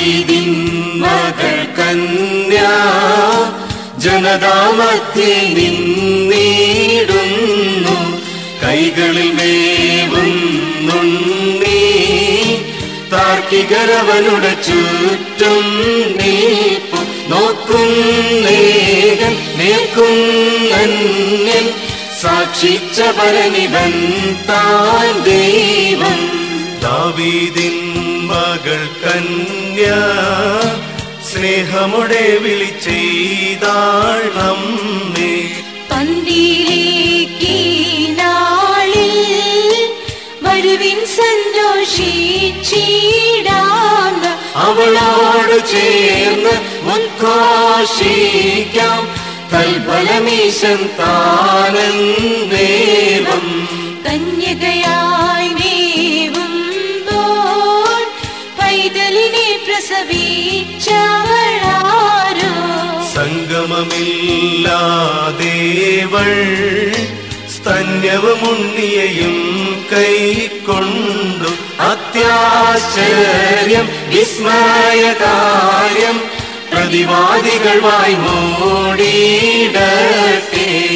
ദാവീദിൻ മകൾ കന്യാ ജനതാമത്തെ നിന്നിടുന്നു കൈകളിൽ വേവുന്നുണ്ണീ താർക്കികരവനുടെ ചുറ്റും നീപ്പു നോക്കും നേകൻ നേർക്കും നന്യൻ സാക്ഷിച്ച പരനിവൻ താൻ ദൈവം ദാവീദിൻ മകൾ കന്യ സ്നേഹമുടെ വിളിച്ചെയ്താൾ നമ്മെ പന്തിയിലേക്ക് നാളിൽ വരുവിൻ സന്തോഷിച്ചിടാം അവളോട് ചേർന്ന് ഉദ്ഘോഷിക്കാം തൽബലമീശൻ താനെന്നേവം കന്യകയായി വേവുമ്പോൾ പൈതലിനെ പ്രസവിച്ചവളാരോ സംഗമമില്ലാദേവൾ സ്തന്യവുമുണ്ണിയയും കൈക്കൊണ്ടു അത്യാശ്ചര്യം വിസ്മയകാര്യം പ്രതിവാദികൾ വായി മൂടിയിടട്ടെ